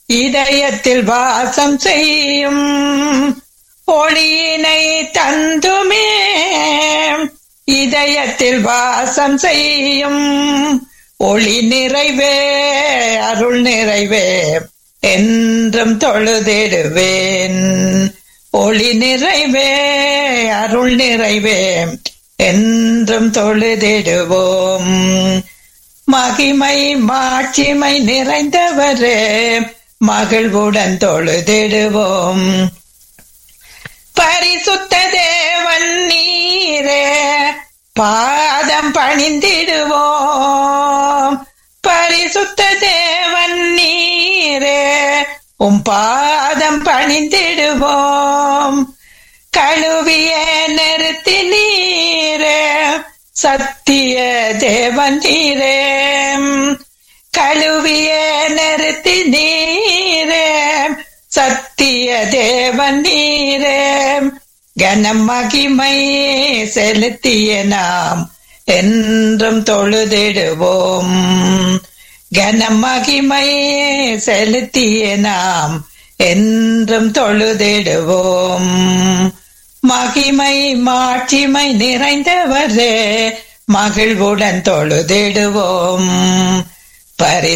இதயத்தில் வாசம் செய்யும் ஒளியினை தந்துமே இதயத்தில் வாசம் செய்யும் ஒளி நிறைவே அருள் நிறைவே என்றும் தொழுதிடுவேன் ஒளி நிறைவே அருள் நிறைவே என்றும் தொழுதிடுவோம் மகிமை மாட்சிமை நிறைந்தவரே மகிழ்வுடன் தொழுதிடுவோம் பரிசுத்த தேவன் நீரே பாதம் பணிந்திடுவோம் பரிசுத்த தேவன் நீரே உம் பாதம் பணிந்திடுவோம் கழுவிய நிறுத்தி நீரே சத்திய தேவன் நீரே கழுவிய நிறுத்தி நீரே சத்திய தேவன் நீரே கனம் மகிமை செலுத்திய நாம் என்றும் தொழுதிடுவோம் கனம் மகிமை செலுத்திய நாம் என்றும் தொழுதிடுவோம் மகிமை மாட்சிமை நிறைந்தவரே மகிழ்வுடன் தொழுதிடுவோம் பரி